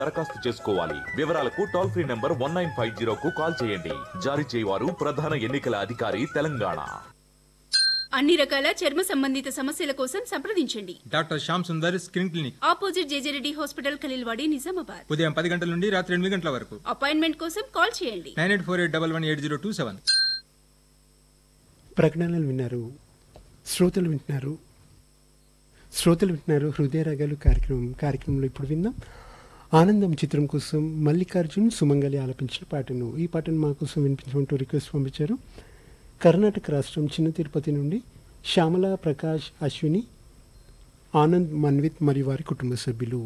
దరఖాస్తు చేసుకోవాలి వివరాలకు toll free number one nine five జీరోకు కాల్ చేయండి జారీ చేయవారు ప్రధాన ఎన్నికల అధికారి తెలంగాణ అన్ని రకాల చర్మ సంబంధిత సమస్యల కోసం సంప్రదించండి doctor Shyam Sundar skin clinic opposite JJ Reddy hospital Khaleelwadi Nizamabad ఉదయం పది గంటల నుండి రాత్రి ఎనిమిది గంటల వరకు అపాయింట్మెంట్ కోసం కాల్ చేయండి nine eight four eight double one eight zero two seven ప్రకటనలు విన్నారు శ్రోతలు వింటున్నారు శ్రోతలు వింటున్నారు హృదయ రాగాలు కార్యక్రమం కార్యక్రమంలో ఇప్పుడు విందాం ఆనందం చిత్రం కోసం మల్లికార్జున్ సుమంగలి ఆలపించిన పాటను ఈ పాటను మా కోసం వినిపించమంటూ రిక్వెస్ట్ పంపించారు కర్ణాటక రాష్ట్రం చిన్న తిరుపతి నుండి శ్యామల ప్రకాష్ అశ్విని ఆనంద్ మన్విత్ మరియు వారి కుటుంబ సభ్యులు